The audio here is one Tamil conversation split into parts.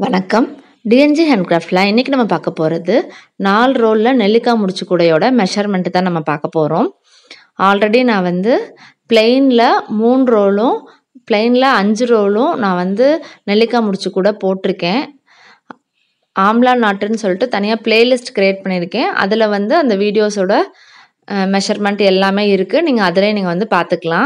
வணக்கம் டிஎன்ஜி ஹேண்ட்கிராஃப்டில் இன்றைக்கி நம்ம பார்க்க போகிறது நாலு ரோலில் நெல்லிக்காய் முடிச்சு கூடையோட மெஷர்மெண்ட்டு தான் நம்ம பார்க்க போகிறோம் ஆல்ரெடி நான் வந்து பிளெயினில் மூணு ரோலும் பிளெயினில் அஞ்சு ரோலும் நான் வந்து நெல்லிக்காய் முடிச்சு கூட போட்டிருக்கேன் ஆம்லா நாட்டுன்னு சொல்லிட்டு தனியாக பிளேலிஸ்ட் க்ரியேட் பண்ணியிருக்கேன் அதில் வந்து அந்த வீடியோஸோட மெஷர்மெண்ட் எல்லாமே இருக்குது நீங்கள் அதிலே நீங்கள் வந்து பார்த்துக்கலாம்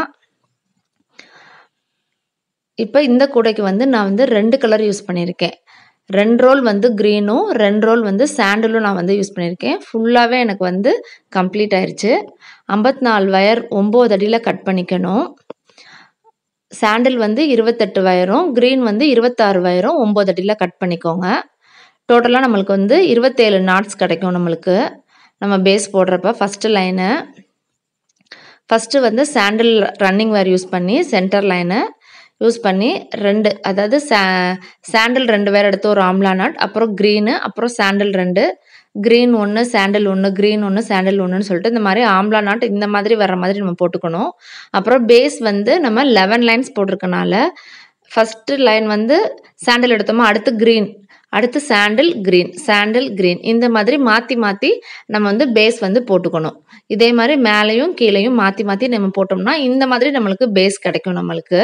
இப்போ இந்த கூடைக்கு வந்து நான் வந்து ரெண்டு கலர் யூஸ் பண்ணியிருக்கேன் ரெண்டு ரோல் வந்து க்ரீனும் ரெண்டு ரோல் வந்து சாண்டலும் நான் வந்து யூஸ் பண்ணியிருக்கேன் ஃபுல்லாகவே எனக்கு வந்து கம்ப்ளீட் ஆயிடுச்சு ஐம்பத்தி நாலு வயர் ஒம்பது அடியில் கட் பண்ணிக்கணும் சாண்டில் வந்து இருபத்தெட்டு வயரும் க்ரீன் வந்து இருபத்தாறு வயரும் ஒம்பது அடியில் கட் பண்ணிக்கோங்க டோட்டலாக நம்மளுக்கு வந்து இருபத்தேழு நாட்ஸ் கிடைக்கும் நம்மளுக்கு நம்ம பேஸ் போடுறப்ப ஃபஸ்ட்டு லைனு ஃபஸ்ட்டு வந்து சாண்டில் ரன்னிங் வேர் யூஸ் பண்ணி சென்டர் லைனு யூஸ் பண்ணி ரெண்டு அதாவது சா சாண்டில் ரெண்டு வேறு எடுத்து ஒரு ஆம்லா நாட் அப்புறம் க்ரீனு அப்புறம் சாண்டில் ரெண்டு க்ரீன் ஒன்று சாண்டில் ஒன்று க்ரீன் ஒன்று சாண்டில் ஒன்றுன்னு சொல்லிட்டு இந்த மாதிரி ஆம்லா நாட் இந்த மாதிரி வர மாதிரி நம்ம போட்டுக்கணும் அப்புறம் பேஸ் வந்து நம்ம லெவன் லைன்ஸ் போட்டிருக்கனால ஃபஸ்ட்டு லைன் வந்து சாண்டில் எடுத்தோமா அடுத்து க்ரீன் அடுத்து சாண்டில் க்ரீன் சாண்டில் க்ரீன் இந்த மாதிரி மாற்றி மாற்றி நம்ம வந்து பேஸ் வந்து போட்டுக்கணும் இதே மாதிரி மேலேயும் கீழேயும் மாற்றி மாற்றி நம்ம போட்டோம்னா இந்த மாதிரி நம்மளுக்கு பேஸ் கிடைக்கும் நம்மளுக்கு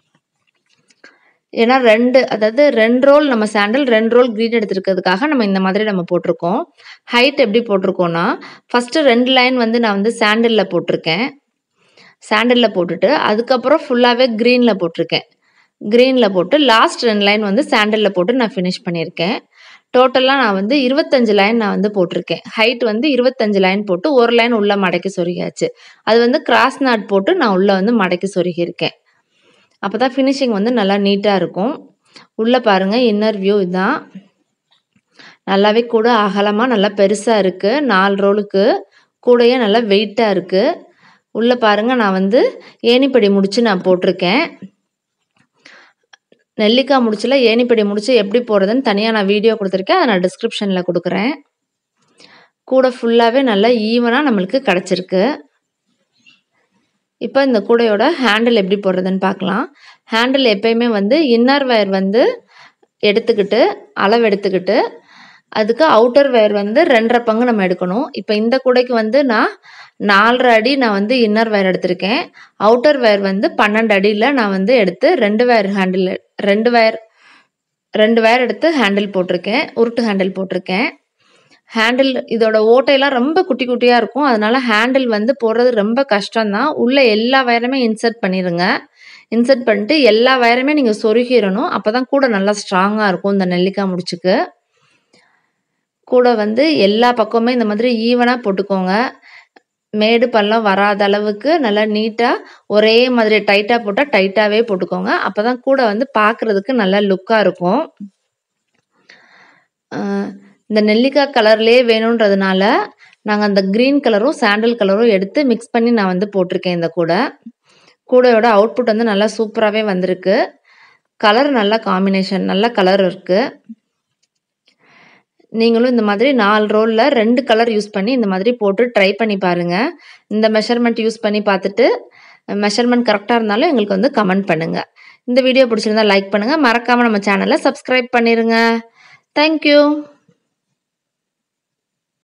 ஏன்னா ரெண்டு அதாவது ரெண்டு ரோல் நம்ம சாண்டல் ரெண்டு ரோல் க்ரீன் எடுத்துருக்கிறதுக்காக நம்ம இந்த மாதிரி நம்ம போட்டிருக்கோம் ஹைட் எப்படி போட்டிருக்கோன்னா ஃபஸ்ட்டு ரெண்டு லைன் வந்து நான் வந்து சாண்டலில் போட்டிருக்கேன் சாண்டலில் போட்டுட்டு அதுக்கப்புறம் ஃபுல்லாகவே க்ரீனில் போட்டிருக்கேன் க்ரீனில் போட்டு லாஸ்ட் ரெண்டு லைன் வந்து சாண்டலில் போட்டு நான் ஃபினிஷ் பண்ணியிருக்கேன் டோட்டலாக நான் வந்து இருபத்தஞ்சு லைன் நான் வந்து போட்டிருக்கேன் ஹைட் வந்து இருபத்தஞ்சு லைன் போட்டு ஒரு லைன் உள்ளே மடக்கி சொருகியாச்சு அது வந்து கிராஸ் நாட் போட்டு நான் உள்ளே வந்து மடக்கி சொருகியிருக்கேன் அப்போ தான் ஃபினிஷிங் வந்து நல்லா நீட்டாக இருக்கும் உள்ளே பாருங்கள் இன்னர் வியூ இதுதான் நல்லாவே கூட அகலமாக நல்லா பெருசாக இருக்குது நாலு ரோலுக்கு கூடையே நல்லா வெயிட்டாக இருக்குது உள்ளே பாருங்கள் நான் வந்து ஏணிப்படி முடிச்சு நான் போட்டிருக்கேன் நெல்லிக்காய் முடிச்சில் ஏணிப்படி முடிச்சு எப்படி போடுறதுன்னு தனியாக நான் வீடியோ கொடுத்துருக்கேன் அதை நான் டிஸ்கிரிப்ஷனில் கொடுக்குறேன் கூடை ஃபுல்லாகவே நல்லா ஈவனாக நம்மளுக்கு கிடச்சிருக்கு இப்போ இந்த கூடையோட ஹேண்டில் எப்படி போடுறதுன்னு பார்க்கலாம் ஹேண்டில் எப்பயுமே வந்து இன்னர் வயர் வந்து எடுத்துக்கிட்டு அளவு எடுத்துக்கிட்டு அதுக்கு அவுட்டர் வயர் வந்து ரெண்டரை பங்கு நம்ம எடுக்கணும் இப்போ இந்த கூடைக்கு வந்து நான் நாலரை அடி நான் வந்து இன்னர் வயர் எடுத்திருக்கேன் அவுட்டர் வயர் வந்து பன்னெண்டு அடியில் நான் வந்து எடுத்து ரெண்டு வயர் ஹேண்டில் ரெண்டு வயர் ரெண்டு வயர் எடுத்து ஹேண்டில் போட்டிருக்கேன் உருட்டு ஹேண்டில் போட்டிருக்கேன் ஹேண்டில் இதோட ஓட்டையெல்லாம் ரொம்ப குட்டி குட்டியாக இருக்கும் அதனால ஹேண்டில் வந்து போடுறது ரொம்ப கஷ்டம்தான் உள்ளே எல்லா வயருமே இன்சர்ட் பண்ணிடுங்க இன்சர்ட் பண்ணிட்டு எல்லா வயருமே நீங்கள் சொருகிடணும் அப்போ தான் கூட நல்லா ஸ்ட்ராங்காக இருக்கும் இந்த நெல்லிக்காய் முடிச்சுக்கு கூட வந்து எல்லா பக்கமுமே இந்த மாதிரி ஈவனாக போட்டுக்கோங்க மேடு பள்ளம் வராத அளவுக்கு நல்லா நீட்டாக ஒரே மாதிரி டைட்டாக போட்டால் டைட்டாகவே போட்டுக்கோங்க அப்போ தான் கூட வந்து பார்க்குறதுக்கு நல்லா லுக்காக இருக்கும் இந்த நெல்லிக்காய் கலர்லேயே வேணுன்றதுனால நாங்கள் அந்த க்ரீன் கலரும் சாண்டல் கலரும் எடுத்து மிக்ஸ் பண்ணி நான் வந்து போட்டிருக்கேன் இந்த கூடை கூடையோட அவுட்புட் வந்து நல்லா சூப்பராகவே வந்திருக்கு கலர் நல்ல காம்பினேஷன் நல்ல கலர் இருக்குது நீங்களும் இந்த மாதிரி நாலு ரோலில் ரெண்டு கலர் யூஸ் பண்ணி இந்த மாதிரி போட்டு ட்ரை பண்ணி பாருங்கள் இந்த மெஷர்மெண்ட் யூஸ் பண்ணி பார்த்துட்டு மெஷர்மெண்ட் கரெக்டாக இருந்தாலும் எங்களுக்கு வந்து கமெண்ட் பண்ணுங்கள் இந்த வீடியோ பிடிச்சிருந்தா லைக் பண்ணுங்கள் மறக்காமல் நம்ம சேனலை சப்ஸ்கிரைப் பண்ணிடுங்க தேங்க்யூ